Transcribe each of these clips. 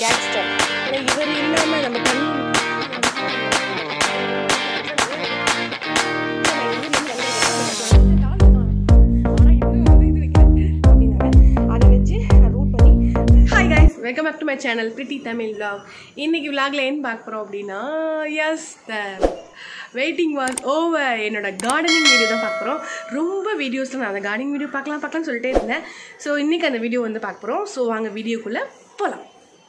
gangster ஆனால் இவர் இல்லாமல் நம்ம தண்ணி அதை வச்சு நான் ரூட் பண்ணி hi guys welcome back to my channel pretty Tamil vlog இன்னைக்கு vlogல என்ன பார்க்க போகிறோம் அப்படின்னா yes the waiting was over என்னோட கார்டனிங் வீடியோ தான் பார்க்குறோம் ரொம்ப வீடியோஸில் நான் அந்த கார்டனிங் வீடியோ பார்க்கலாம் பார்க்கலாம்னு சொல்லிட்டே இருந்தேன் ஸோ இன்றைக்கி அந்த வீடியோ வந்து பார்க்க போகிறோம் ஸோ வாங்க வீடியோக்குள்ளே போகலாம்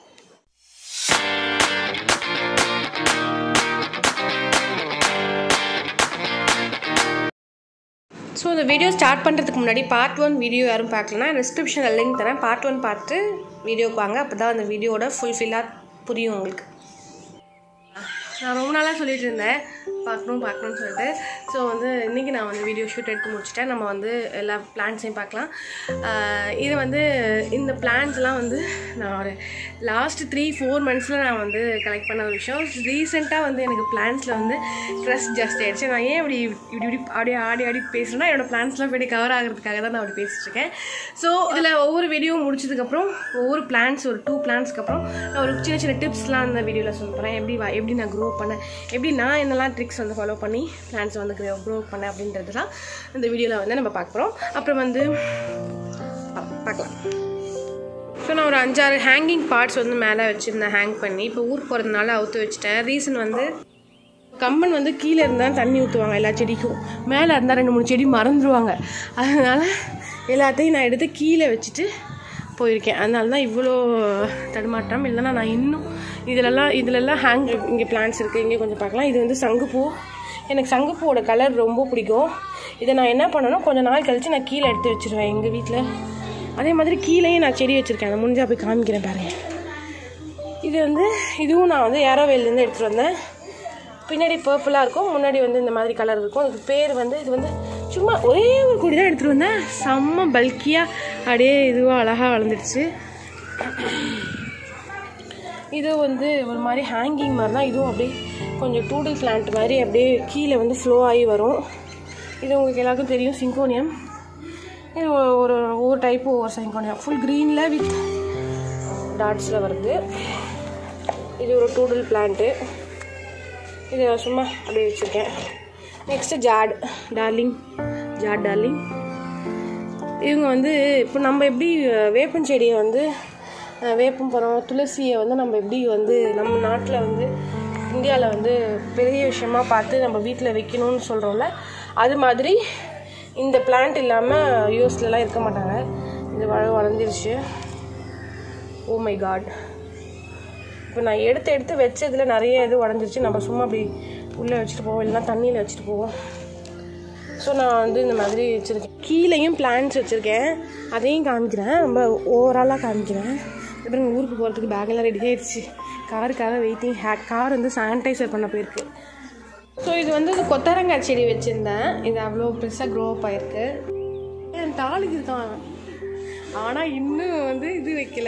ஸோ இந்த வீடியோ ஸ்டார்ட் பண்ணுறதுக்கு முன்னாடி பார்ட் ஒன் வீடியோ யாரும் பார்க்கலனா டிஸ்கிரிப்ஷனில் லிங்க் தரேன் பார்ட் ஒன் பார்த்து வீடியோக்கு வாங்க அப்போ தான் அந்த வீடியோட ஃபுல்ஃபில்லாக புரியும் உங்களுக்கு நான் ரொம்ப நாளாக சொல்லிட்டு இருந்தேன் பார்க்கணும் பார்க்கணும்னு சொல்லிட்டு ஸோ வந்து இன்றைக்கி நான் வந்து வீடியோ ஷூட் எடுத்து முடிச்சிட்டேன் நம்ம வந்து எல்லா பிளான்ஸையும் பார்க்கலாம் ஆஹ் இது வந்து இந்த பிளான்ஸ்லாம் வந்து நான் ஒரு லாஸ்ட் த்ரீ ஃபோர் மந்த்ஸில் நான் வந்து கலெக்ட் பண்ண ஒரு விஷயம் ரீசெண்டாக வந்து எனக்கு பிளான்ஸில் வந்து ஸ்ட்ரெஸ் ஜாஸ்தி ஆயிடுச்சு நான் ஏன் இப்படி இப்படி இப்படி அப்படியே ஆடி ஆடி பேசுகிறேன்னா என்னோடய பிளான்ஸ்லாம் இப்படி கவர் ஆகிறதுக்காக தான் நான் அப்படி பேசிட்டு இருக்கேன் ஸோ இதில் ஒவ்வொரு வீடியோ முடிச்சதுக்கப்புறம் ஒவ்வொரு பிளான்ஸ் ஒரு டூ பிளான்ஸ்க்கு அப்புறம் நான் ஒரு சின்ன சின்ன டிப்ஸ்லாம் அந்த வீடியோவில் சொல்ல போகிறேன் எப்படி வா- எப்படி நான் க்ரோ பண்ணேன் எப்படி நான் என்னெல்லாம் ட்ரிக்ஸ் வந்து ஃபாலோ பண்ணி பிளான்ஸ் வந்து க்ரோ க்ரோ பண்ணேன் அப்படின்றது தான் இந்த வீடியோவில் வந்து நம்ம பார்க்க போகிறோம் அப்புறம் வந்து பா- பார்க்கலாம் ஸோ நான் ஒரு அஞ்சாறு ஹேங்கிங் பார்ட்ஸ் வந்து மேலே வச்சுருந்தேன் ஹேங் பண்ணி இப்போ ஊருக்கு போகிறதுனால அவுத்து வச்சுட்டேன் ரீசன் வந்து கம்பன் வந்து கீழே இருந்தால் தண்ணி ஊற்றுவாங்க எல்லா செடிக்கும் மேலே இருந்தால் ரெண்டு மூணு செடி மறந்துடுவாங்க அதனால் எல்லாத்தையும் நான் எடுத்து கீழே வச்சுட்டு போயிருக்கேன் அதனால தான் இவ்வளோ தடுமாற்றம் இல்லைன்னா நான் இன்னும் இதிலெல்லாம் இதிலெல்லாம் ஹேங் இங்கே பிளான்ஸ் இருக்குது இங்கே கொஞ்சம் பார்க்கலாம் இது வந்து சங்குப்பூ எனக்கு சங்குப்பூவோட கலர் ரொம்ப பிடிக்கும் இதை நான் என்ன பண்ணேன்னா கொஞ்ச நாள் கழித்து நான் கீழே எடுத்து வச்சுருவேன் எங்கள் வீட்டில் அதே மாதிரி கீழேயும் நான் செடி வச்சுருக்கேன் அதை முடிஞ்சால் போய் காமிக்கிறேன் பாருங்க இது வந்து இதுவும் நான் வந்து ஏரோவேல்லேருந்து எடுத்துகிட்டு வந்தேன் பின்னாடி பர்பிளாக இருக்கும் முன்னாடி வந்து இந்த மாதிரி கலர் இருக்கும் அதுக்கு பேர் வந்து இது வந்து சும்மா ஒரே ஒரு கொடி தான் எடுத்துகிட்டு வந்தேன் செம்ம பல்கியாக அப்படியே இதுவாக அழகாக வளர்ந்துடுச்சு இது வந்து ஒரு மாதிரி ஹேங்கிங் மாதிரி தான் இதுவும் அப்படியே கொஞ்சம் டூடில் பிளான்ட் மாதிரி அப்படியே கீழே வந்து ஃப்ளோ ஆகி வரும் இது உங்களுக்கு எல்லாருக்கும் தெரியும் சிங்கோனியம் இது ஒ- ஒரு ஒவ்வொரு டைப்பு ஒவ்வொரு சிங்கோனியம் ஃபுல் க்ரீனில் வித் டாட்ஸில் வருது இது ஒரு டூடில் பிளான்ட்டு இது நான் சும்மா அப்படியே வச்சுருக்கேன் next jade darling jade darling இவங்க வந்து இப்போ நம்ம எப்படி அஹ், வேப்பன் செடியை வந்து அஹ், வேப்பம் பழம் துளசியை வந்து நம்ம எப்படி வந்து நம்ம நாட்டில் வந்து இந்தியாவில் வந்து பெரிய விஷயமா பார்த்து நம்ம வீட்டில் வைக்கணும்னு சொல்கிறோம்ல அது மாதிரி இந்த பிளான்ட் இல்லாமல் யூஎஸ்லலாம் இருக்க மாட்டாங்க இது வள வளர்ந்துருச்சு ஓ மை காட் இப்போ நான் எடுத்து எடுத்து வச்சதில் நிறைய இது உடஞ்சிருச்சு நம்ம சும்மா அப்படி உள்ளே வச்சுட்டு போவோம் இல்லைன்னா தண்ணியில் வச்சுட்டு போவோம் ஸோ நான் வந்து இந்த மாதிரி வச்சுருக்கேன் கீழேயும் பிளான்ஸ் வச்சுருக்கேன் அதையும் காமிக்கிறேன் ரொம்ப ஓவராலாக காமிக்கிறேன் அப்புறம் ஊருக்கு போகிறதுக்கு பேக்கெல்லாம் ரெடி ஆயிடுச்சு காருக்காக வெயிட்டிங் ஹே கார் வந்து சானிடைசர் பண்ண போயிருக்கு ஸோ இது வந்து இது கொத்தரங்காய் செடி வச்சுருந்தேன் இது அவ்வளோ பெருசாக க்ரோ அப் ஆயிருக்கு என் தாளுக்கு இருக்கான் ஆனால் இன்னும் வந்து இது வைக்கல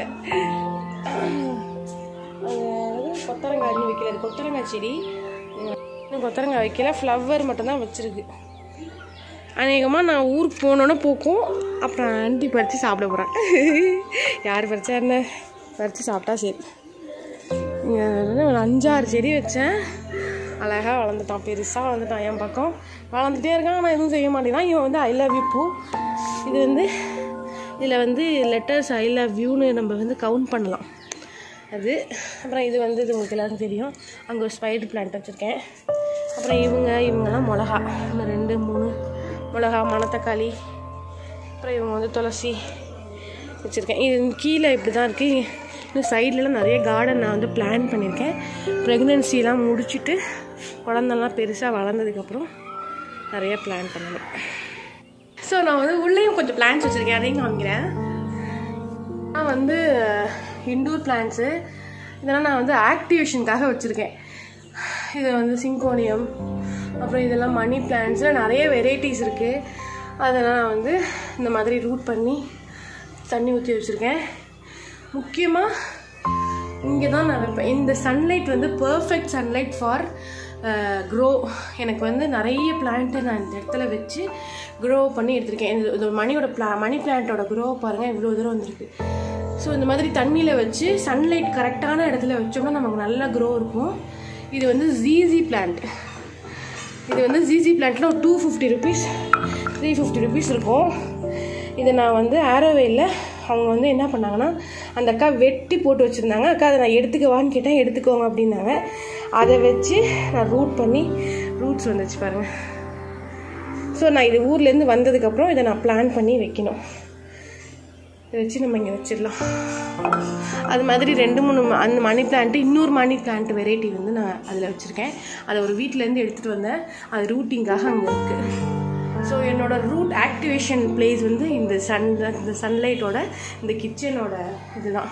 அது கொத்தரங்காய் இன்னும் வைக்கல அது கொத்தரங்காய் செடி இன்னும் கொத்தரங்காய் வைக்கல ஃப்ளவர் மட்டும்தான் வச்சுருக்கு அநேகமாக நான் ஊருக்கு போனோன்னே பூக்கும் அப்புறம் ஆண்டி பறித்து சாப்பிட போகிறேன் யார் பறிச்சா என்ன பறித்து சாப்பிட்டா சரி இங்க வந்து ஒரு அஞ்சாறு செடி வச்சேன் அழகாக வளர்ந்துட்டான் பெருசாக வளர்ந்துட்டான் என் பக்கம் வளர்ந்துட்டே இருக்கான் ஆனால் எதுவும் செய்ய மாட்டேங்கிறான் இவன் வந்து ஐ லவ் யூ பூ இது வந்து இதில் வந்து லெட்டர்ஸ் ஐ லவ் யூன்னு நம்ம வந்து கவுண்ட் பண்ணலாம் அது அப்புறம் இது வந்து இது உங்களுக்கு எல்லாருக்கும் தெரியும் அங்கே ஒரு ஸ்பைடர் பிளான்ட் வச்சுருக்கேன் அப்புறம் இவங்க இவங்கெல்லாம் மிளகா இன்னும் ரெண்டு மூணு மிளகா மணத்தக்காளி அப்புறம் இவங்க வந்து துளசி வச்சுருக்கேன் இது கீழே இப்படி தான் இருக்குது இன்னும் சைட்லலாம் நிறைய கார்டன் நான் வந்து பிளான் பண்ணியிருக்கேன் ப்ரெக்னென்சிலாம் முடிச்சுட்டு குழந்தெல்லாம் பெருசாக வளர்ந்ததுக்கப்புறம் நிறைய பிளான் பண்ணணும் ஸோ நான் வந்து உள்ளேயும் கொஞ்சம் பிளான்ஸ் வச்சுருக்கேன் அதையும் காமிக்கிறேன் நான் வந்து இண்டோர் பிளான்ஸு இதெல்லாம் நான் வந்து ஆக்டிவேஷனுக்காக வச்சுருக்கேன் இது வந்து சிங்கோனியம் அப்புறம் இதெல்லாம் மணி பிளான்ஸில் நிறைய வெரைட்டிஸ் இருக்குது அதெல்லாம் நான் வந்து இந்த மாதிரி ரூட் பண்ணி தண்ணி ஊற்றி வச்சுருக்கேன் முக்கியமாக இங்கே தான் நான் வைப்பேன் இந்த சன்லைட் வந்து பர்ஃபெக்ட் சன்லைட் ஃபார் க்ரோ எனக்கு வந்து நிறைய பிளான்ட்டை நான் இந்த இடத்துல வச்சு க்ரோ பண்ணி எடுத்திருக்கேன் இது இது மணியோட பிளா மணி பிளான்ட்டோட க்ரோ பாருங்கள் இவ்வளோ தூரம் வந்திருக்கு ஸோ இந்த மாதிரி தண்ணியில் வச்சு சன்லைட் கரெக்டான இடத்துல வச்சோம்னா நமக்கு நல்லா க்ரோ இருக்கும் இது வந்து ஜீசி பிளான்ட் இது வந்து ஜிசி பிளான்ட்டில் ஒரு two fifty rupees three fifty rupees இருக்கும் இதை நான் வந்து ஆரோவேயில் அவங்க வந்து என்ன பண்ணாங்கன்னா அந்த அக்கா வெட்டி போட்டு வச்சுருந்தாங்க அக்கா அதை நான் எடுத்துக்கவான்னு கேட்டேன் எடுத்துக்கோங்க அப்படின்னாங்க அதை வச்சு நான் ரூட் பண்ணி ரூட்ஸ் வந்துச்சு பாருங்கள் ஸோ நான் இது ஊர்லேருந்து வந்ததுக்கப்புறம் இதை நான் பிளான் பண்ணி வைக்கணும் இதை வச்சு நம்ம இங்கே வச்சிடலாம் அது மாதிரி ரெண்டு மூணு ம- அந்த மணி பிளான்ட்டு இன்னொரு மணி பிளான்ட் வெரைட்டி வந்து நான் அதில் வச்சுருக்கேன் அதை ஒரு வீட்டிலேருந்து எடுத்துகிட்டு வந்தேன் அது ரூட்டிங்காக அங்கே இருக்குது ஸோ என்னோட ரூட் ஆக்டிவேஷன் பிளேஸ் வந்து இந்த சன் இந்த சன்லைட்டோட இந்த கிச்சனோட இதுதான்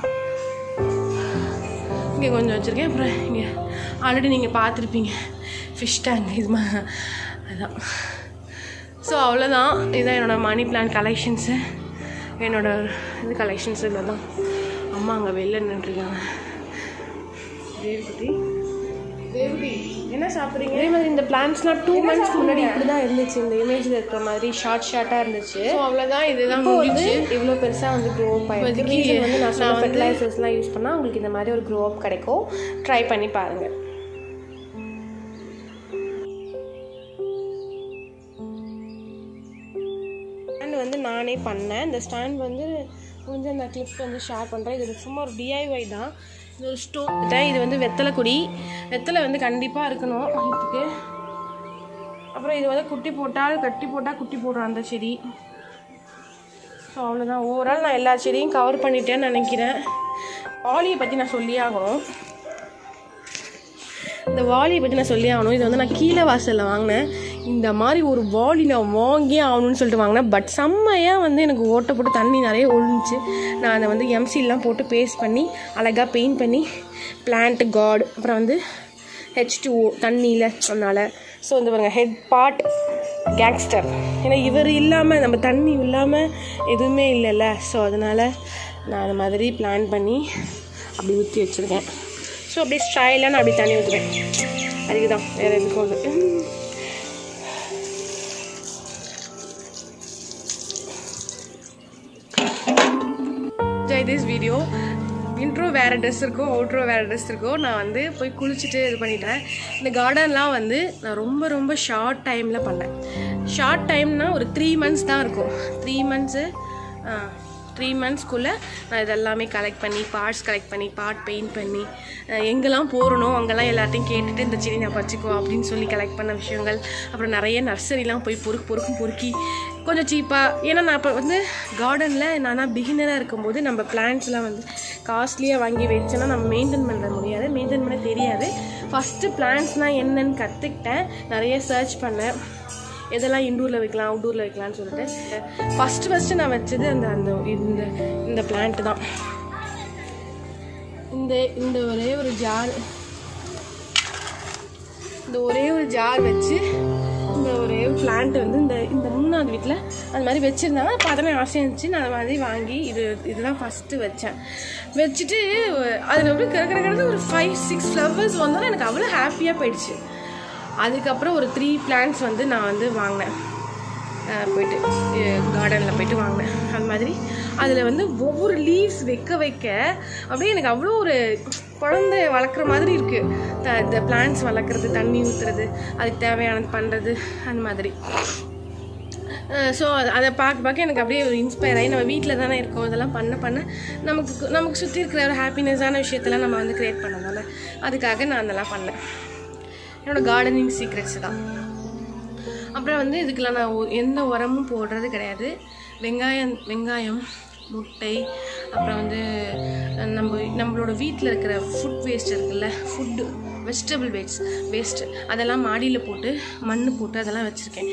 இங்கே கொஞ்சம் வச்சுருக்கேன் அப்புறம் இங்கே ஆல்ரெடி நீங்கள் பார்த்துருப்பீங்க ஃபிஷ் டேங்க் இது மா அதான் ஸோ அவ்வளோதான் இதுதான் என்னோட மணி பிளான்ட் கலெக்ஷன்ஸு என்னோட இது கலெக்ஷன்ஸ் இதில் தான் அம்மா அங்கே வெளில நின்றுருக்காங்க தேவகுட்டி தேவகுட்டி என்ன சாப்பிட்றீங்க இதே மாதிரி இந்த பிளான்ஸ்லாம் டூ மந்த்ஸ் முன்னாடி இப்படி தான் இருந்துச்சு இந்த இமேஜில் இருக்கிற மாதிரி ஷார்ட் ஷார்ட்டாக இருந்துச்சு ஸோ அவ்வளோதான் இதுதான் இப்போ வந்து முடிஞ்சு இவ்வளோ பெருசாக வந்து க்ரோ அப் ஆயிருக்கு இப்போதைக்கு Reason வந்து நான் நான் சொன்ன வந்து- ஃபெர்டிலைசர்ஸ்லாம் யூஸ் பண்ணால் உங்களுக்கு இந்த மாதிரி ஒரு க்ரோ அப் கிடைக்கும் ட்ரை பண்ணி பாருங்கள் ஸ்டாண்ட் வந்து நானே பண்ணேன் இந்த ஸ்டாண்ட் வந்து கொஞ்சம் அந்த கிளிப் வந்து ஷேர் பண்ணுறேன் இது சும்மா ஒரு டிஐஒய் தான் இது ஒரு ஸ்டோன் இது வந்து வெத்தலை கொடி வெத்தலை வந்து கண்டிப்பாக இருக்கணும் இதுக்கு அப்புறம் இது வந்து குட்டி போட்டால் கட்டி போட்டால் குட்டி போடுறோம் அந்த செடி ஸோ அவ்வளோதான் ஓவரால் நான் எல்லா செடியும் கவர் பண்ணிட்டேன்னு நினைக்கிறேன் வாலியை பற்றி நான் சொல்லியே ஆகணும் இந்த வாலியை பற்றி நான் சொல்லி ஆகணும் இது வந்து நான் கீழே வாசலில் வாங்கினேன் இந்த மாதிரி ஒரு வாலி நான் வாங்கியே ஆகணும்னு சொல்லிட்டு வாங்கினேன் பட் செம்மையாக வந்து எனக்கு ஓட்டை போட்டு தண்ணி நிறைய ஒழிஞ்சிச்சு நான் அதை வந்து எம்சிலாம் போட்டு பேஸ்ட் பண்ணி அழகாக பெயிண்ட் பண்ணி பிளான்ட் காட் அப்புறம் வந்து ஹெச் டூ தண்ணியில் அதனால் ஸோ இந்த பாருங்க ஹெட் பார்ட் கேங்ஸ்டர் ஏன்னா இவர் இல்லாமல் நம்ம தண்ணி இல்லாமல் எதுவுமே இல்லைல்ல ஸோ அதனால் நான் அது மாதிரி பிளான் பண்ணி அப்படி ஊற்றி வச்சுருக்கேன் ஸோ அப்படியே ஸ்டைலாக நான் அப்படி தண்ணி ஊற்றுவேன் அதுக்கு தான் வேறு எதுக்கும் இல்லை ஜெய் திஸ் வீடியோ இன்ட்ரோ வேறு ட்ரெஸ் இருக்கும் அவுட்ரோ வேறு ட்ரெஸ் இருக்கும் நான் வந்து போய் குளிச்சுட்டு இது பண்ணிட்டேன் இந்த கார்டன்லாம் வந்து நான் ரொம்ப ரொம்ப ஷார்ட் டைமில் பண்ணேன் ஷார்ட் டைம்னா ஒரு த்ரீ மந்த்ஸ் தான் இருக்கும் த்ரீ மந்த்ஸு த்ரீ மந்த்ஸ்க்குள்ளே நான் இதெல்லாமே கலெக்ட் பண்ணி பார்ட்ஸ் கலெக்ட் பண்ணி பார்ட் பெயிண்ட் பண்ணி அஹ், எங்கெல்லாம் போகிறனோ அங்கெல்லாம் எல்லாத்தையும் கேட்டுட்டு இந்த செடி நான் வச்சுக்கோ அப்படின்னு சொல்லி கலெக்ட் பண்ண விஷயங்கள் அப்புறம் நிறைய நர்சரிலாம் போய் பொறுக்கு பொறுக்கும் பொறுக்கி கொஞ்சம் சீப்பாக ஏன்னா நான் இப்போ வந்து கார்டனில் நான் தான் பிகினராக இருக்கும்போது நம்ம பிளான்ஸ்லாம் வந்து காஸ்ட்லியாக வாங்கி வச்சோன்னா நம்ம மெயின்டைன் பண்ண முடியாது மெயின்டைன் பண்ண தெரியாது ஃபஸ்ட்டு பிளான்ஸ்னால் என்னன்னு கற்றுக்கிட்டேன் நிறைய சர்ச் பண்ணேன் எதெல்லாம் இண்டூரில் வைக்கலாம் அவுட்டூரில் வைக்கலாம்னு சொல்லிட்டு ஃபஸ்ட்டு ஃபஸ்ட்டு நான் வச்சது அந்த அந்த இந்த இந்த பிளான்ட் தான் இந்த இந்த ஒரே ஒரு ஜார் இந்த ஒரே ஒரு ஜார் வச்சு இந்த ஒரே ஒரு பிளான்ட் வந்து இந்த இந்த மூணாவது வீட்டில் அது மாதிரி வச்சுருந்தாங்க பார்த்தோமே ஆசையாக இருந்துச்சு நான் அது மாதிரி வாங்கி இது இதுதான் ஃபஸ்ட்டு வச்சேன் வச்சுட்டு அதில் வந்து கிடக்கிற கிடந்து ஒரு ஃபைவ் சிக்ஸ் ஃப்ளவர்ஸ் வந்தாலும் எனக்கு அவ்வளோ ஹாப்பியாக போயிடுச்சு அதுக்கப்புறம் ஒரு த்ரீ பிளான்ட்ஸ் வந்து நான் வந்து வாங்கினேன் அஹ் போயிட்டு கார்டனில் போயிட்டு வாங்கினேன் அது மாதிரி அதில் வந்து ஒவ்வொரு லீவ்ஸ் வைக்க வைக்க அப்படியே எனக்கு அவ்வளோ ஒரு குழந்தை வளர்க்குற மாதிரி இருக்குது த இந்த பிளான்ட்ஸ் வளர்க்குறது தண்ணி ஊற்றுறது அதுக்கு தேவையானது பண்ணுறது அந்த மாதிரி ஸோ அதை பார்க்க பார்க்க எனக்கு அப்படியே ஒரு இன்ஸ்பயர் ஆகி நம்ம வீட்டில் தானே இருக்கோம் இதெல்லாம் பண்ண பண்ண நமக்கு நமக்கு சுற்றி இருக்கிற ஒரு ஹாப்பினஸான விஷயத்தெல்லாம் நம்ம வந்து க்ரியேட் பண்ணதால அதுக்காக நான் அதெல்லாம் பண்ணேன் என்னோடய கார்டனிங் சீக்ரெட்ஸ் தான் அப்புறம் வந்து இதுக்கெல்லாம் நான் ஒ- எந்த உரமும் போடுறது கிடையாது வெங்காயம் வெங்காயம் முட்டை அப்புறம் வந்து அஹ், நம்ம நம்மளோட வீட்டில் இருக்கிற ஃபுட் வேஸ்ட் இருக்குல்ல ஃபுட்டு வெஜிடபிள் வேஸ்ட் வேஸ்ட்டு அதெல்லாம் மாடியில் போட்டு மண் போட்டு அதெல்லாம் வச்சுருக்கேன்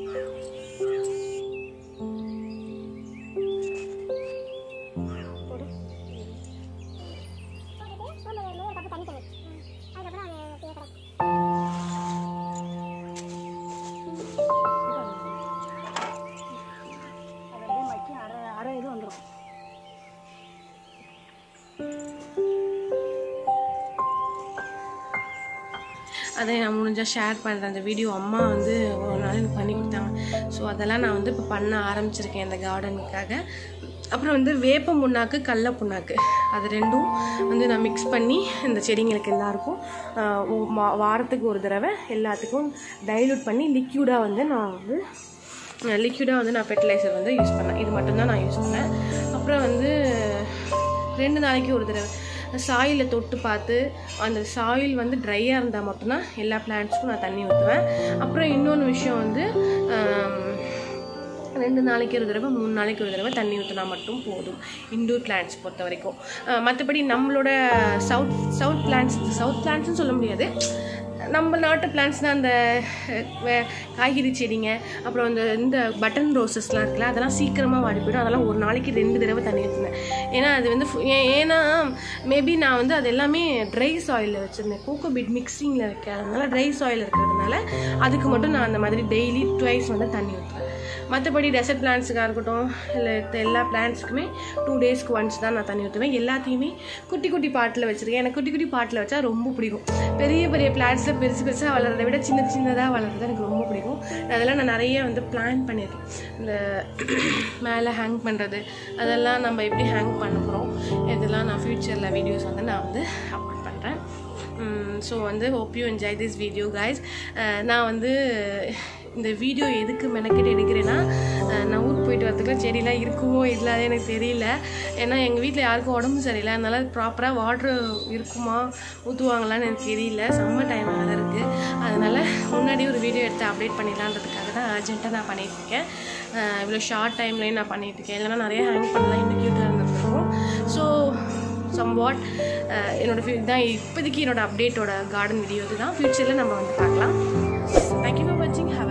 அரை இது வந்துடும் அதை நான் முடிஞ்சால் ஷேர் பண்ணுறேன் அந்த வீடியோ அம்மா வந்து ஒரு நாள் எனக்கு பண்ணி கொடுத்தாங்க ஸோ அதெல்லாம் நான் வந்து இப்போ பண்ண ஆரம்பிச்சிருக்கேன் இந்த கார்டனுக்காக அப்புறம் வந்து வேப்ப புண்ணாக்கு கடல புண்ணாக்கு அது ரெண்டும் வந்து நான் மிக்ஸ் பண்ணி இந்த செடிங்களுக்கு எல்லாருக்கும் ஆஹ், ஒ- மா- வாரத்துக்கு ஒரு தடவை எல்லாத்துக்கும் டைல்யூட் பண்ணி லிக்யூடாக வந்து நான் வந்து லிக்யூடாக வந்து நான் ஃபெர்டிலைசர் வந்து யூஸ் பண்ணேன் இது மட்டும்தான் நான் யூஸ் பண்ணேன் அப்புறம் வந்து ரெண்டு நாளைக்கு ஒரு தடவை சாயிலை தொட்டு பார்த்து அந்த சாயில் வந்து ட்ரையாக இருந்தால் மட்டும்தான் எல்லா பிளான்ட்ஸ்க்கும் நான் தண்ணி ஊற்றுவேன் அப்புறம் இன்னொன்று விஷயம் வந்து ஆம், ரெண்டு நாளைக்கு ஒரு தடவை மூணு நாளைக்கு ஒரு தடவை தண்ணி ஊற்றினா மட்டும் போதும் இண்டோர் பிளான்ட்ஸ் பொறுத்த வரைக்கும் அஹ் மற்றபடி நம்மளோட சவுத் சவுத் பிளான்ட்ஸ் சவுத் பிளான்ட்ஸ்னு சொல்ல முடியாது நம்ம நாட்டு பிளான்ட்ஸ்னால் அந்த அஹ், வே- காய்கறி செடிங்க அப்புறம் இந்த இந்த பட்டன் ரோசஸ்லாம் இருக்குல்ல அதெல்லாம் சீக்கிரமாக வாடி போயிடும் அதெல்லாம் ஒரு நாளைக்கு ரெண்டு தடவை தண்ணி ஊற்றுனேன் ஏன்னா அது வந்து ஃபு- ஏ- ஏன்னா மேபி நான் வந்து அது எல்லாமே ட்ரை சாயிலில் வச்சுருந்தேன் கோகோ பீட் மிக்சிங்கில் வைக்காதனால ட்ரை சாயில் இருக்கிறதுனால அதுக்கு மட்டும் நான் அந்த மாதிரி டெய்லி ட்வைஸ் வந்து தண்ணி ஊற்றுவேன் மற்றபடி டெசர்ட் பிளான்ட்ஸுக்காக இருக்கட்டும் இல்லை எல்லா பிளான்ட்ஸுக்குமே டூ டேஸ்க்கு ஒன்ஸ் தான் நான் தண்ணி ஊற்றுவேன் எல்லாத்தையுமே குட்டி குட்டி பாட்டில் வச்சுருக்கேன் எனக்கு குட்டி குட்டி பாட்டில் வச்சா ரொம்ப பிடிக்கும் பெரிய பெரிய பிளான்ட்ஸில் பெருசு பெருசாக வளர்றதை விட சின்ன சின்னதாக வளர்றது எனக்கு ரொம்ப பிடிக்கும் அதெல்லாம் நான் நிறைய வந்து பிளான் பண்ணியிருக்கேன் இந்த மேலே ஹேங் பண்ணுறது அதெல்லாம் நம்ம எப்படி ஹேங் பண்ண போகிறோம் இதெல்லாம் நான் ஃப்யூச்சரில் வீடியோஸ் வந்து நான் வந்து அப்லோட் பண்ணுறேன் ஸோ வந்து hope you enjoy this video guys நான் வந்து இந்த வீடியோ எதுக்கு மெனக்கெட்டு எடுக்கிறேன்னா அஹ், நான் ஊருக்கு போயிட்டு வரதுக்குலாம் செடிலாம் இருக்குமோ இல்லாத எனக்கு தெரியல ஏன்னா எங்கள் வீட்டில் யாருக்கும் உடம்பு சரியில்லை அதனால ப்ராப்பராக வாட்ரு இருக்குமா ஊற்றுவாங்களான்னு எனக்கு தெரியல செம்ம டைம் வேறு இருக்குது அதனால் முன்னாடி ஒரு வீடியோ எடுத்து அப்டேட் பண்ணிடலான்றதுக்காக தான் அர்ஜென்ட்டாக நான் பண்ணிகிட்ருக்கேன் இவ்வளோ ஷார்ட் டைம்லேயும் நான் பண்ணிகிட்ருக்கேன் இல்லைனா நிறைய ஹேங் பண்ணலாம் இன்னும் க்யூட்டாக இருந்திருக்கும் ஸோ சம்வாட் என்னோட ஃபியூ தான் இப்போதைக்கு என்னோட அப்டேட்டோட கார்டன் வீடியோ இதுதான் ஃப்யூச்சரில் நம்ம வந்து பார்க்கலாம் தேங்க்யூ ஃபார் வாட்சிங் ஹாவ்